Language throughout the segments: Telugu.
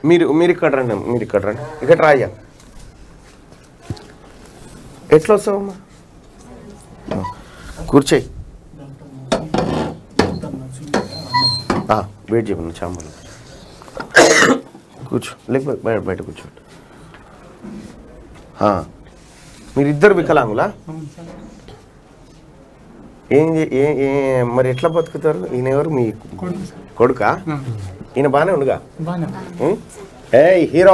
మీరు మీరు ఇక్కడ రండి మీరు ఇక్కడ రండి ఇక్కడ రాయ్యా ఎట్లా వస్తావమ్మా ఆ, కూర్చోయి ఆ, వెయిట్ చేయమన్నా చాంబర్లో కూర్చో లేకపోతే బయట బయట కూర్చోండి ఆ, మీరిద్దరు వికలాంగులా ఏం చే- ఏ ఏ మరి ఎట్లా బతుకుతారు ఈయన ఎవరు మీ కొడుకా ఈయన బాగానే ఉండుగా ఉం? ఏయ్ హీరో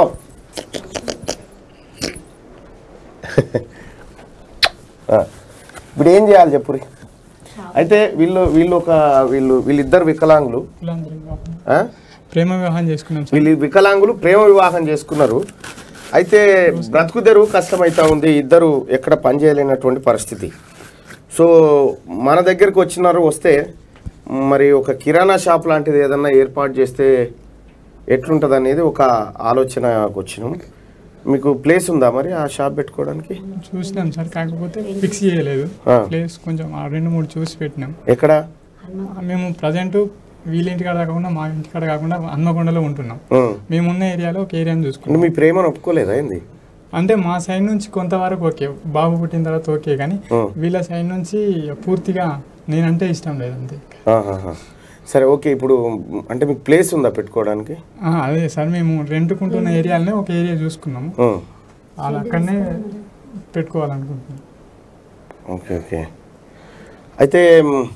ఆ, ఇప్పుడు ఏం చేయాలి చెప్పురి అయితే వీళ్ళు వీళ్ళు ఒక వీళ్ళు వీళ్ళిద్దరు వికలాంగులు ఆ? ప్రేమ వివాహం చేసుకున్నాం సార్ వీళ్ళు వికలాంగులు ప్రేమ వివాహం చేసుకున్నారు అయితే బ్రతుకు తెరువు కష్టమైతా ఉంది ఇద్దరు ఎక్కడ పని చేయలేనటువంటి పరిస్థితి సో మన దగ్గరికి వచ్చినారు వస్తే మరి ఒక కిరాణా షాప్ లాంటిది ఏదన్నా ఏర్పాటు చేస్తే ఎట్లుంటుంది అనేది ఒక ఆలోచనకు వచ్చినాం మీకు ప్లేస్ ఉందా మరి ఆ షాప్ పెట్టుకోవడానికి చూసినాం సార్ కాకపోతే ఫిక్స్ చేయలేదు ఆ. ప్లేస్ కొంచెం ఆ రెండు మూడు చూసి పెట్టినాం ఎక్కడ మేము ప్రజెంట్ వీళ్ళ ఇంటికాడ కాకుండా మా ఇంటికాడ కాకుండా హన్మకొండలో ఉంటున్నాం ఉం. మేమున్న ఏరియాలో ఒక ఏరియాని అంటే చూసుకున్నాం మీ ప్రేమను ఒప్పుకోలేదా ఏంది అంటే మా సైడ్ నుంచి కొంతవరకు ఓకే బాబు పుట్టిన తర్వాత ఓకే కానీ ఉం. వీళ్ళ సైడ్ నుంచి పూర్తిగా నేనంటే ఇష్టం లేదు అంతే ఆహాహా. సరే ఓకే ఇప్పుడు అంటే మీకు ప్లేస్ ఉందా పెట్టుకోవడానికి ఆ, అదే సార్ మేము రెంట్కుంటున్న ఏరియాలనే ఒక ఏరియా చూసుకున్నాము ఉం. వాళ్ళు అక్కడనే పెట్టుకోవాలనుకుంటున్నాం ఓకే ఓకే అయితే మ్,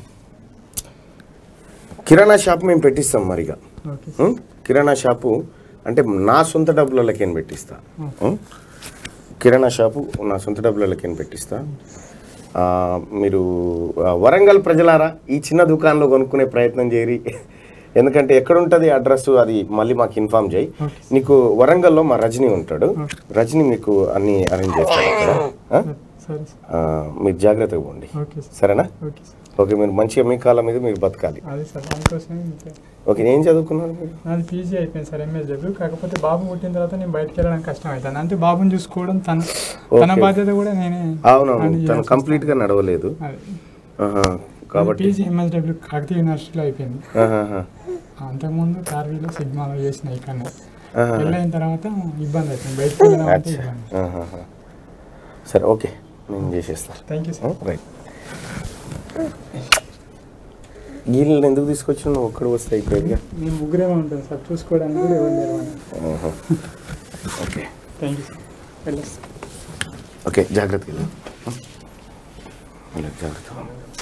కిరాణా షాప్ మేము పెట్టిస్తాం మరిగా ఓకే ఉం? కిరాణా షాపు అంటే నా సొంత డబ్బులకేం పెట్టిస్తా ఉం? కిరాణా షాపు నా సొంత డబ్బులకేం పెట్టిస్తా ఆ, మీరు ఆ, వరంగల్ ప్రజలారా ఈ చిన్న దుకాణంలో కొనుక్కునే ప్రయత్నం చేయరి ఎందుకంటే ఎక్కడ ఉంటుంది అడ్రస్ అది మళ్ళీ మాకు ఇన్ఫామ్ చేయి ఓకే. నీకు వరంగల్లో మా రజనీ ఉంటాడు రజనీ మీకు అన్ని అరేంజ్ చేస్తాడు అక్కడ ఆ? సరే సార్ ఆ, మీరు జాగ్రత్తగా పోండి ఓకే సార్ సరేనా ఓకే సార్ ఓకే మీరు మంచిగా మీ కాలం మీద మీరు బతకాలి అదే సార్ దానికోసమే ఇంకా ఓకే ఏం చదువుకున్నారు మీరు నాది పీజీ అయిపోయింది సార్ ఎంఎస్డబ్ల్యూ కాకపోతే బాబు పుట్టిన తర్వాత నేను బయటకు వెళ్ళడం కష్టం అవుతుంది అంటే బాబుని చూసుకోవడం తన తన ఓకే. బాధ్యత కూడా నేనే అవునవును హ్యాండిల్ తను చేయాల్సి కంప్లీట్గా నడవలేదు అదే ఆహా, కాబట్టి పీజీ ఎంఎస్డబ్ల్యూ కాకతీయ యూనివర్సిటీలో అయిపోయింది ఆహాహా. అంతకుముందు కార్వీలో సిగ్మాలో చేసిన ఇక్కడ ఆహా. వెళ్ళిన తర్వాత ఇబ్బంది అవుతుంది బయటకు వెళ్ళడం అంటే అచ్చా. ఇబ్బంది ఆహాహా. సరే ఓకే నేను చేసేస్తాను థ్యాంక్ యూ సార్ రైట్ వీళ్ళని ఎందుకు తీసుకొచ్చిన నువ్వు ఒక్కడు వస్తే అయిపోయేదిగా మేము ముగ్గురేమో ఉంటాం సార్ చూసుకోవడానికి కూడా ఎవరు లేరు ఆహా. ఓకే థ్యాంక్ యూ సార్ వెళ్ళొస్తాం ఓకే జాగ్రత్తగా వెళ్ళు. వెళ్ళు, జాగ్రత్తగా